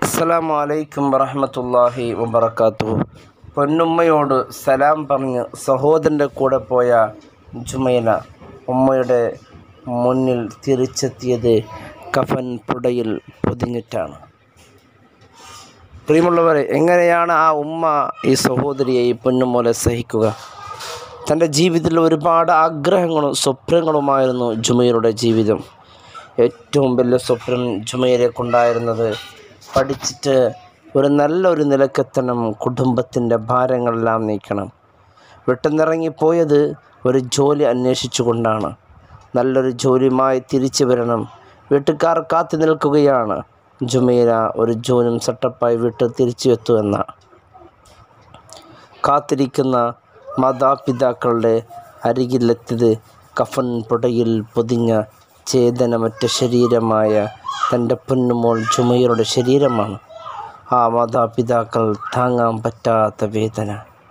അസ്സലാമു അലൈക്കും വറഹമത്തല്ലാഹി വബർക്കാത്തു പൊന്നുമ്മയോട് സലാം പറഞ്ഞ് സഹോദരൻ്റെ കൂടെ പോയ ജുമൈല ഉമ്മയുടെ മുന്നിൽ തിരിച്ചെത്തിയത് കഫൻ പുടയിൽ പൊതിഞ്ഞിട്ടാണ് പ്രിയമുള്ളവരെ എങ്ങനെയാണ് ആ ഉമ്മ ഈ സഹോദരിയെ ഈ പൊന്നുമോലെ സഹിക്കുക തൻ്റെ ജീവിതത്തിൽ ഒരുപാട് ആഗ്രഹങ്ങളും സ്വപ്നങ്ങളുമായിരുന്നു ജുമൈലയുടെ ജീവിതം ഏറ്റവും വലിയ സ്വപ്നം ജുമൈലെ കൊണ്ടായിരുന്നത് പഠിച്ചിട്ട് ഒരു നല്ലൊരു നിലക്കെത്തണം കുടുംബത്തിൻ്റെ ഭാരങ്ങളെല്ലാം നീക്കണം വിട്ടുന്നിറങ്ങിപ്പോയത് ഒരു ജോലി അന്വേഷിച്ചു കൊണ്ടാണ് നല്ലൊരു ജോലിയുമായി തിരിച്ചു വരണം വീട്ടുകാർ കാത്തു നിൽക്കുകയാണ് ജുമൈല ഒരു ജോലിയും സെറ്റപ്പായി വീട്ടിൽ തിരിച്ചു എത്തുമെന്ന കാത്തിരിക്കുന്ന മാതാപിതാക്കളുടെ അരികിലെത്തിയത് കഫൻ പുടയിൽ പൊതിഞ്ഞ ചേതനമറ്റ ശരീരമായ തൻ്റെ പൊന്നുമോൾ ജുമൈറയുടെ ശരീരമാണ് ആ മാതാപിതാക്കൾ താങ്ങാൻ പറ്റാത്ത വേദന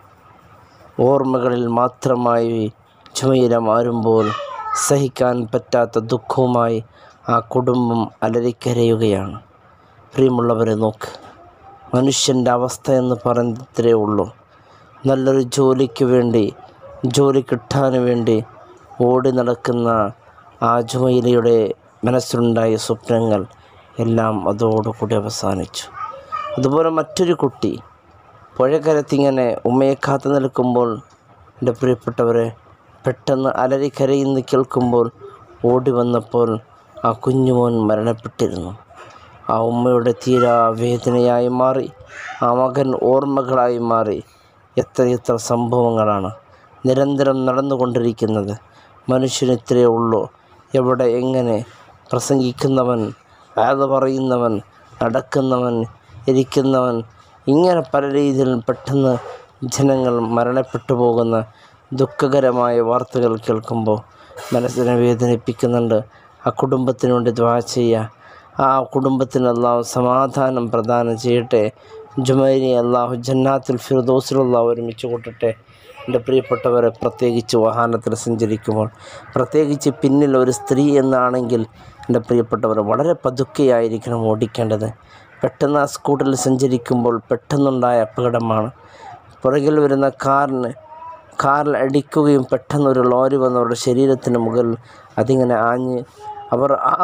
ഓർമ്മകളിൽ മാത്രമായി ജുമൈര മാറുമ്പോൾ സഹിക്കാൻ പറ്റാത്ത ദുഃഖവുമായി ആ കുടുംബം അലറിക്കരയുകയാണ് പ്രിയമുള്ളവരെ നോക്ക് മനുഷ്യൻ്റെ അവസ്ഥ എന്ന് പറയുന്നത്രേ ഉള്ളൂ നല്ലൊരു ജോലിക്ക് വേണ്ടി ജോലി കിട്ടാൻ വേണ്ടി ഓടി നടക്കുന്ന ആ ജുമൈലയുടെ മനസ്സിലുണ്ടായ സ്വപ്നങ്ങൾ എല്ലാം അതോടുകൂടി അവസാനിച്ചു അതുപോലെ മറ്റൊരു കുട്ടി പുഴക്കരത്തിങ്ങനെ ഉമ്മയെ കാത്തു നിൽക്കുമ്പോൾ എൻ്റെ പ്രിയപ്പെട്ടവരെ പെട്ടെന്ന് അലറി കരയുന്ന കേൾക്കുമ്പോൾ ഓടി വന്നപ്പോൾ ആ കുഞ്ഞുമോൻ മരണപ്പെട്ടിരുന്നു ആ ഉമ്മയുടെ തീരാ വേദനയായി മാറി ആ മകൻ ഓർമ്മകളായി മാറി എത്രയെത്ര സംഭവങ്ങളാണ് നിരന്തരം നടന്നുകൊണ്ടിരിക്കുന്നത് മനുഷ്യന് ഇത്രയേ ഉള്ളൂ എവിടെ എങ്ങനെ പ്രസംഗിക്കുന്നവൻ അത് പറയുന്നവൻ നടക്കുന്നവൻ ഇരിക്കുന്നവൻ ഇങ്ങനെ പല രീതിയിൽ പെട്ടെന്ന് ജനങ്ങൾ മരണപ്പെട്ടു പോകുന്ന ദുഃഖകരമായ വാർത്തകൾ കേൾക്കുമ്പോൾ മനസ്സിനെ വേദനിപ്പിക്കുന്നുണ്ട് ആ കുടുംബത്തിന് വേണ്ടി ദ്വാ ചെയ്യുക ആ കുടുംബത്തിന് അള്ളാഹു സമാധാനം പ്രദാനം ചെയ്യട്ടെ ജുമൈരി അള്ളാഹു ജന്നാത്തിൽ ഫിർദോസിലുള്ള ഒരുമിച്ച് കൂട്ടട്ടെ എൻ്റെ പ്രിയപ്പെട്ടവരെ പ്രത്യേകിച്ച് വാഹനത്തിൽ സഞ്ചരിക്കുമ്പോൾ പ്രത്യേകിച്ച് പിന്നിൽ ഒരു സ്ത്രീ എന്നാണെങ്കിൽ എൻ്റെ പ്രിയപ്പെട്ടവർ വളരെ പതുക്കെയായിരിക്കണം ഓടിക്കേണ്ടത് പെട്ടെന്ന് ആ സ്കൂട്ടറിൽ സഞ്ചരിക്കുമ്പോൾ പെട്ടെന്നുണ്ടായ അപകടമാണ് പുറകിൽ വരുന്ന കാറിന് കാറിൽ അടിക്കുകയും പെട്ടെന്ന് ഒരു ലോറി വന്നവരുടെ ശരീരത്തിന് മുകളിൽ അതിങ്ങനെ ആഞ്ഞ് അവർ ആ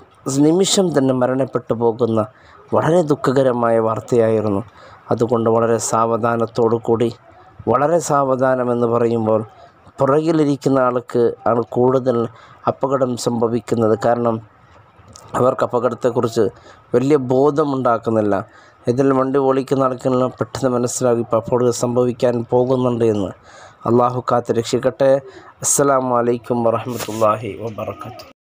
നിമിഷം തന്നെ മരണപ്പെട്ടു പോകുന്ന വളരെ ദുഃഖകരമായ വാർത്തയായിരുന്നു അതുകൊണ്ട് വളരെ സാവധാനത്തോടു കൂടി വളരെ സാവധാനമെന്ന് പറയുമ്പോൾ പുറകിലിരിക്കുന്ന ആൾക്ക് ആണ് കൂടുതൽ അപകടം സംഭവിക്കുന്നത് കാരണം അവർക്ക് അപകടത്തെക്കുറിച്ച് വലിയ ബോധമുണ്ടാക്കുന്നില്ല ഇതിൽ വണ്ടി ഓടിക്കുന്ന ആൾക്കെല്ലാം പെട്ടെന്ന് മനസ്സിലാക്കി ഇപ്പോൾ അപകടം സംഭവിക്കാൻ പോകുന്നുണ്ട് എന്ന് അള്ളാഹു കാത്ത് രക്ഷിക്കട്ടെ അസ്സലാമു അലൈക്കും വറഹമത്തല്ലാഹി വബർക്കാത്തു